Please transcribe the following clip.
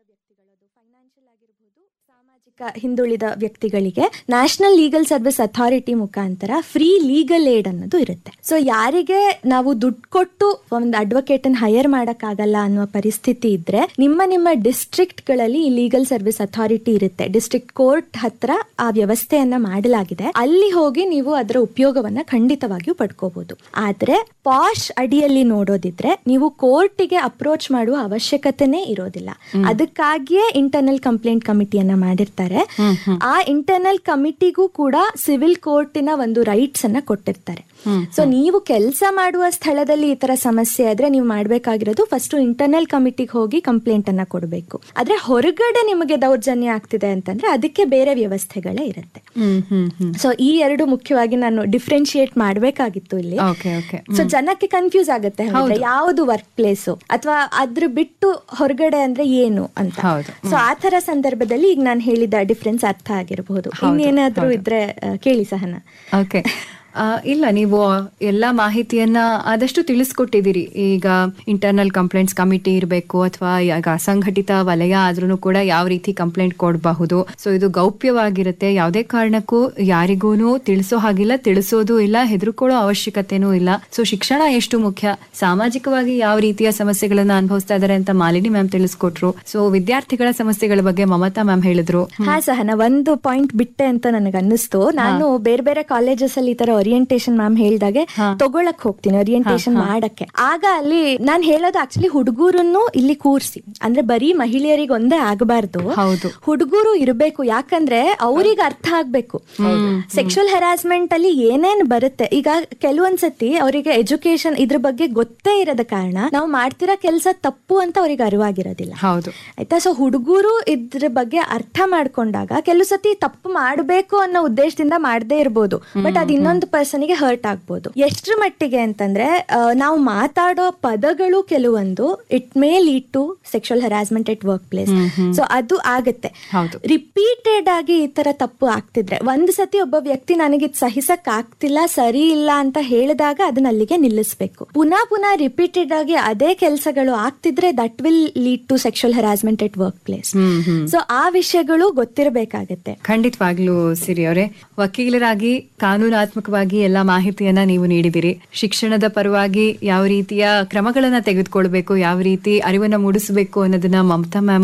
ಸಾಮಾಜಿಕ ಹಿಂದುಳಿದ ವ್ಯಕ್ತಿಗಳಿಗೆ ನ್ಯಾಷನಲ್ ಲೀಗಲ್ ಸರ್ವಿಸ್ ಅಥಾರಿಟಿ ಮುಖಾಂತರ ಫ್ರೀ ಲೀಗಲ್ ಏಡ್ ಅನ್ನೋದು ಇರುತ್ತೆ ಸೊ ಯಾರಿಗೆ ನಾವು ದುಡ್ಡು ಕೊಟ್ಟು ಒಂದು ಅಡ್ವೊಕೇಟ್ ಅನ್ನು ಹೈಯರ್ ಮಾಡಕ್ಕಾಗಲ್ಲ ಅನ್ನುವ ಪರಿಸ್ಥಿತಿ ಇದ್ರೆ ನಿಮ್ಮ ನಿಮ್ಮ ಡಿಸ್ಟ್ರಿಕ್ಟ್ ಗಳಲ್ಲಿ ಈ ಲೀಗಲ್ ಸರ್ವಿಸ್ ಅಥಾರಿಟಿ ಇರುತ್ತೆ ಡಿಸ್ಟ್ರಿಕ್ಟ್ ಕೋರ್ಟ್ ಹತ್ರ ಆ ವ್ಯವಸ್ಥೆಯನ್ನ ಮಾಡಲಾಗಿದೆ ಅಲ್ಲಿ ಹೋಗಿ ನೀವು ಅದರ ಉಪಯೋಗವನ್ನ ಖಂಡಿತವಾಗಿಯೂ ಪಡ್ಕೋಬಹುದು ಆದ್ರೆ ಪಾಶ್ ಅಡಿಯಲ್ಲಿ ನೋಡೋದಿದ್ರೆ ನೀವು ಕೋರ್ಟಿಗೆ ಅಪ್ರೋಚ್ ಮಾಡುವ ಅವಶ್ಯಕತೆನೇ ಇರೋದಿಲ್ಲ ಅದಕ್ಕಾಗಿಯೇ ಇಂಟರ್ನಲ್ ಕಂಪ್ಲೇಂಟ್ ಕಮಿಟಿಯನ್ನ ಮಾಡಿರ್ತಾರೆ ಆ ಇಂಟರ್ನಲ್ ಕಮಿಟಿಗೂ ಕೂಡ ಸಿವಿಲ್ ಕೋರ್ಟಿನ ಒಂದು ರೈಟ್ಸ್ ಅನ್ನ ಕೊಟ್ಟಿರ್ತಾರೆ ಸೊ ನೀವು ಕೆಲಸ ಮಾಡುವ ಸ್ಥಳದಲ್ಲಿ ಈ ತರ ಸಮಸ್ಯೆ ಆದ್ರೆ ನೀವು ಮಾಡ್ಬೇಕಾಗಿರೋದು ಫಸ್ಟ್ ಇಂಟರ್ನಲ್ ಕಮಿಟಿಗೆ ಹೋಗಿ ಕಂಪ್ಲೇಂಟ್ ಅನ್ನ ಕೊಡಬೇಕು ಆದ್ರೆ ಹೊರಗಡೆ ನಿಮಗೆ ದೌರ್ಜನ್ಯ ಆಗ್ತಿದೆ ಅಂತಂದ್ರೆ ಅದಕ್ಕೆ ಬೇರೆ ವ್ಯವಸ್ಥೆಗಳೇ ಇರುತ್ತೆ ಹ್ಮ್ ಹ್ಮ್ ಹ್ಮ್ ಸೊ ಈ ಎರಡು ಮುಖ್ಯವಾಗಿ ನಾನು ಡಿಫ್ರೆನ್ಶಿಯೇಟ್ ಮಾಡ್ಬೇಕಾಗಿತ್ತು ಇಲ್ಲಿ ಓಕೆ ಓಕೆ ಸೊ ಜನಕ್ಕೆ ಕನ್ಫ್ಯೂಸ್ ಆಗುತ್ತೆ ಹಾಗಾದ್ರೆ ಯಾವುದು ವರ್ಕ್ ಪ್ಲೇಸ್ ಅಥವಾ ಅದ್ರ ಬಿಟ್ಟು ಹೊರಗಡೆ ಅಂದ್ರೆ ಏನು ಅಂತ ಹೌದು. ಸೊ ಆ ತರ ಸಂದರ್ಭದಲ್ಲಿ ಈಗ ನಾನು ಹೇಳಿದ ಡಿಫ್ರೆನ್ಸ್ ಅರ್ಥ ಆಗಿರಬಹುದು ಇನ್ನೇನಾದ್ರೂ ಇದ್ರೆ ಆ, ಕೇಳಿ ಸಹನ ಓಕೆ ಆ, ಇಲ್ಲ ನೀವು ಎಲ್ಲಾ ಮಾಹಿತಿಯನ್ನ ಆದಷ್ಟು ತಿಳಿಸ್ಕೊಟ್ಟಿದ್ದೀರಿ ಈಗ ಇಂಟರ್ನಲ್ ಕಂಪ್ಲೇಂಟ್ಸ್ ಕಮಿಟಿ ಇರಬೇಕು ಅಥವಾ ಈಗ ಅಸಂಘಟಿತ ವಲಯ ಆದ್ರೂ ಕೂಡ ಯಾವ ರೀತಿ ಕಂಪ್ಲೇಂಟ್ ಕೊಡಬಹುದು ಸೊ ಇದು ಗೌಪ್ಯವಾಗಿರುತ್ತೆ ಯಾವುದೇ ಕಾರಣಕ್ಕೂ ಯಾರಿಗೂನು ತಿಳಿಸೋ ಹಾಗಿಲ್ಲ ತಿಳಿಸೋದು ಇಲ್ಲ ಹೆದರ್ಕೊಳ್ಳೋ ಅವಶ್ಯಕತೆನೂ ಇಲ್ಲ ಸೊ ಶಿಕ್ಷಣ ಎಷ್ಟು ಮುಖ್ಯ ಸಾಮಾಜಿಕವಾಗಿ ಯಾವ ರೀತಿಯ ಸಮಸ್ಯೆಗಳನ್ನ ಅನುಭವಿಸ್ತಾ ಇದಾರೆ ಅಂತ ಮಾಲಿನಿ ಮ್ಯಾಮ್ ತಿಳಿಸ್ಕೊಟ್ರು ಸೊ ವಿದ್ಯಾರ್ಥಿಗಳ ಸಮಸ್ಯೆಗಳ ಬಗ್ಗೆ ಮಮತಾ ಮ್ಯಾಮ್ ಹೇಳಿದ್ರು ಹಾ ಸಹನ ಒಂದು ಪಾಯಿಂಟ್ ಬಿಟ್ಟೆ ಅಂತ ನನಗೆ ಅನ್ನಿಸ್ತು ನಾನು ಬೇರೆ ಬೇರೆ ಕಾಲೇಜಸ್ ಅಲ್ಲಿ ಈ ತರ ಓರಿಯಂಟೇಶನ್ ಮ್ಯಾಮ್ ಹೇಳ್ದಾಗೆ ತಗೊಳಕ್ ಹೋಗ್ತೀನಿ ಓರಿಯಂಟೇಶನ್ ಮಾಡಕ್ಕೆ ಆಗ ಅಲ್ಲಿ ನಾನ್ ಹೇಳೋದು ಆಕ್ಚುಲಿ ಹುಡುಗರನ್ನು ಇಲ್ಲಿ ಕೂರ್ಸಿ ಅಂದ್ರೆ ಬರೀ ಮಹಿಳೆಯರಿಗೆ ಒಂದೇ ಆಗಬಾರ್ದು ಹೌದು. ಹುಡುಗರು ಇರಬೇಕು ಯಾಕಂದ್ರೆ ಅವ್ರಿಗೆ ಅರ್ಥ ಆಗ್ಬೇಕು ಸೆಕ್ಷುವಲ್ ಹೆರಾಸ್ಮೆಂಟ್ ಅಲ್ಲಿ ಏನೇನ್ ಬರುತ್ತೆ ಈಗ ಕೆಲವೊಂದ್ಸತಿ ಅವರಿಗೆ ಎಜುಕೇಶನ್ ಇದ್ರ ಬಗ್ಗೆ ಗೊತ್ತೇ ಇರದ ಕಾರಣ ನಾವು ಮಾಡ್ತಿರೋ ಕೆಲಸ ತಪ್ಪು ಅಂತ ಅವ್ರಿಗೆ ಅರಿವಾಗಿರೋದಿಲ್ಲ ಹೌದು ಆಯ್ತಾ ಸೊ ಹುಡುಗರು ಇದ್ರ ಬಗ್ಗೆ ಅರ್ಥ ಮಾಡ್ಕೊಂಡಾಗ ಕೆಲವು ಸತಿ ತಪ್ಪು ಮಾಡಬೇಕು ಅನ್ನೋ ಉದ್ದೇಶದಿಂದ ಮಾಡದೇ ಇರ್ಬೋದು ಬಟ್ ಅದ್ ಇನ್ನೊಂದು ಪರ್ಸನ್ಗೆ ಹರ್ಟ್ ಆಗ್ಬೋದು ಎಷ್ಟ್ರ ಮಟ್ಟಿಗೆ ಅಂತಂದ್ರೆ ಆ, ನಾವು ಮಾತಾಡೋ ಪದಗಳು ಕೆಲವೊಂದು it may lead to sexual harassment at work place so ಅದು ಆಗತ್ತೆ ಹೌದು. ರಿಪೀಟೆಡ್ ಆಗಿ ಈ ತರ ತಪ್ಪು ಆಗ್ತಿದ್ರೆ ಒಂದ್ ಸತಿ ಒಬ್ಬ ವ್ಯಕ್ತಿ ನನಗೆ ಇದ್ ಸಹಿಸಕ್ ಆಗ್ತಿಲ್ಲ ಸರಿ ಇಲ್ಲ ಅಂತ ಹೇಳಿದಾಗ ಅದನ್ನ ಅಲ್ಲಿಗೆ ನಿಲ್ಲಿಸ್ಬೇಕು ಪುನಃ ಪುನಃ ರಿಪೀಟೆಡ್ ಆಗಿ ಅದೇ ಕೆಲಸಗಳು ಆಗ್ತಿದ್ರೆ that will lead to sexual harassment at work place hmm hmm so ಆ ವಿಷಯಗಳು ಗೊತ್ತಿರಬೇಕಾಗತ್ತೆ ಖಂಡಿತವಾಗ್ಲೂ ಸಿರಿ ಅವರೇ ವಕೀಲರಾಗಿ ಕಾನೂನಾತ್ಮಕವಾಗಿ ಎಲ್ಲ ಮಾಹಿತಿಯನ್ನ ನೀವು ನೀಡಿದಿರಿ ಶಿಕ್ಷಣದ ಪರವಾಗಿ ಯಾವ ರೀತಿಯ ಕ್ರಮಗಳನ್ನ ತೆಗೆದುಕೊಳ್ಬೇಕು ಯಾವ ರೀತಿ ಅರಿವನ್ನ ಮೂಡಿಸಬೇಕು ಅನ್ನೋದನ್ನ ಮಮತಾ ಮ್ಯಾಮ್